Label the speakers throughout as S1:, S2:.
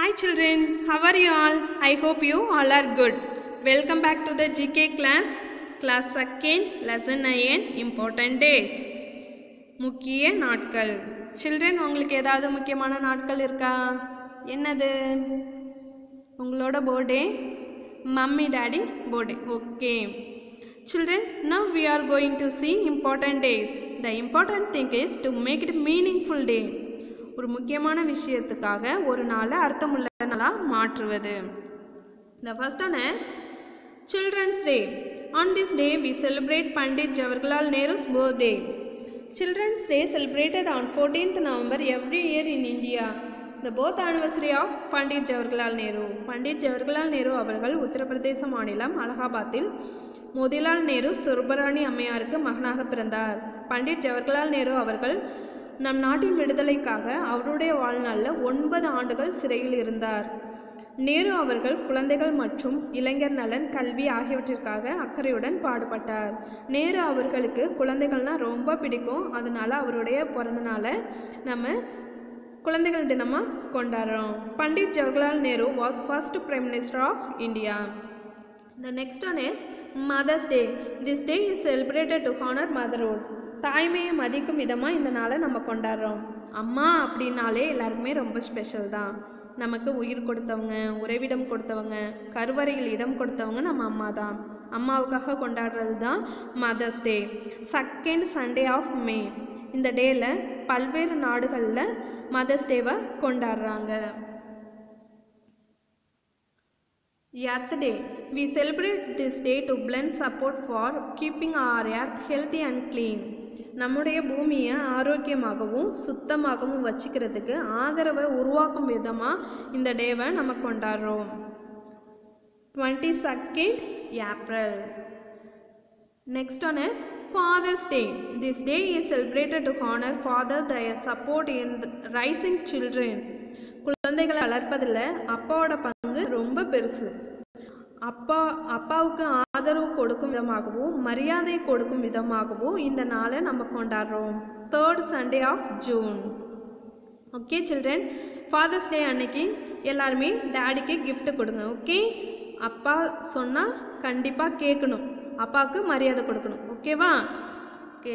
S1: Hi children, how are you all? I hope you all are good. Welcome back to the GK class. Class second, lesson 9, important days. முக்கிய நாட்கள் children உங்களுக்கு ஏதாவது முக்கியமான நாட்கள் இருக்கா என்னது உங்களோட birthday mummy daddy birthday okay children now we are going to see important days the important thing is to make it meaningful day ஒரு முக்கியமான விஷயத்துக்காக ஒரு நாளை அர்த்தமுள்ள நாளாக மாற்றுவது The first one is Children's Day. On this day, we celebrate Pandit Jawaharlal Nehru's birthday. Children's Day celebrated on 14th November every year in India. The birth anniversary of Pandit Jawaharlal Nehru. Pandit Jawaharlal Nehru அவர்கள் உத்தரப்பிரதேச மாநிலம் அலகாபாத்தில் மோதிலால் நேரு சுர்பராணி அம்மையாருக்கு மகனாக பிறந்தார் பண்டிட் ஜவஹர்லால் நேரு அவர்கள் நம் நாட்டின் விடுதலைக்காக அவருடைய வாழ்நாளில் ஒன்பது ஆண்டுகள் சிறையில் இருந்தார் நேரு அவர்கள் குழந்தைகள் மற்றும் இளைஞர் நலன் கல்வி ஆகியவற்றிற்காக அக்கறையுடன் பாடுபட்டார் நேரு அவர்களுக்கு குழந்தைகள்னா ரொம்ப பிடிக்கும் அதனால அவருடைய பிறந்த நாளை நம்ம குழந்தைகள் தினமாக கொண்டாடுறோம் Pandit Jawaharlal Nehru was first prime minister of India The next one is Mother's Day. This day is celebrated to honor motherhood. தாய்மையை மதிக்கும் விதமாக இந்த நாளை நம்ம கொண்டாடுறோம் அம்மா அப்படின்னாலே எல்லாருக்குமே ரொம்ப ஸ்பெஷல் தான் நமக்கு உயிர் கொடுத்தவங்க உறைவிடம் கொடுத்தவங்க கருவறையில் இடம் கொடுத்தவங்க நம்ம அம்மா தான் அம்மாவுக்காக கொண்டாடுறது தான் mother's day second Sunday of May இந்த டேயில் பல்வேறு நாடுகளில் மதர்ஸ் டேவை கொண்டாடுறாங்க Earth Day. We celebrate this day to blend support for keeping our earth healthy and clean. நம்முடைய பூமியை ஆரோக்கியமாகவும் சுத்தமாகவும் வச்சுக்கிறதுக்கு ஆதரவை உருவாக்கும் விதமாக இந்த டேவை நம்ம கொண்டாடுறோம் twenty second April next one is father's day this day is celebrated to honour father their support in raising children குழந்தைகளை வளர்ப்பதில் அப்பாவோட பங்கு ரொம்ப பெருசு அப்பா அப்பாவுக்கு ஆதரவு கொடுக்கும் விதமாகவும் மரியாதை கொடுக்கும் விதமாகவும் இந்த நாளை நம்ம கொண்டாடுறோம் third Sunday of June okay children father's day அன்னைக்கு எல்லாருமே டேடிக்கு gift கொடுங்க ஓகே அப்பா சொன்னால் கண்டிப்பாக கேட்கணும் அப்பாவுக்கு மரியாதை கொடுக்கணும் ஓகேவா okay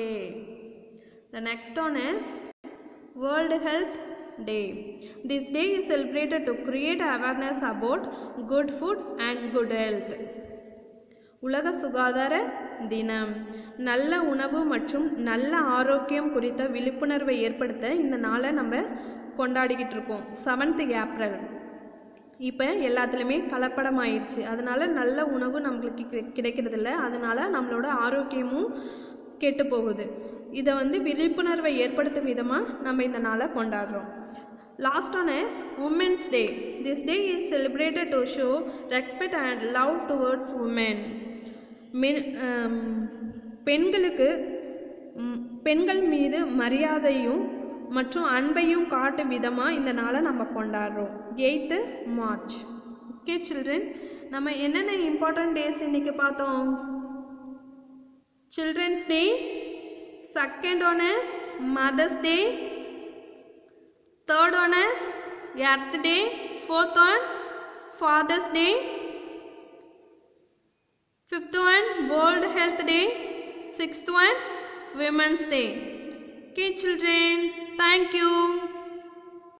S1: the next one is world health Day. This day is celebrated to create awareness about good food and good health. உலக சுகாதார தினம் நல்ல உணவு மற்றும் நல்ல ஆரோக்கியம் குறித்த விழிப்புணர்வை ஏற்படுத்த இந்த நாளை நம்ம கொண்டாடிக்கிட்டு இருக்கோம் செவன்த் ஏப்ரல் இப்போ எல்லாத்துலேயுமே கலப்படம் ஆயிடுச்சு அதனால் நல்ல உணவு நம்மளுக்கு கிடை- கிடைக்கிறதில்ல அதனால் நம்மளோட ஆரோக்கியமும் கெட்டு போகுது இதை வந்து விழிப்புணர்வை ஏற்படுத்தும் விதமாக நம்ம இந்த நாளை கொண்டாடுறோம் last one is women's day this day is celebrated to show respect and love towards woman men பெண்களுக்கு ம், பெண்கள் மீது மரியாதையும் மற்றும் அன்பையும் காட்டும் விதமாக இந்த நாளை நம்ம கொண்டாடுறோம் எயித்து மார்ச் ஓகே சில்ட்ரன் நம்ம என்னென்ன இம்பார்ட்டன்ட் டேஸ் இன்னைக்கு பார்த்தோம் children's day second one is mother's day third one is earth day fourth one father's day fifth one world health day sixth one women's day okay children thank you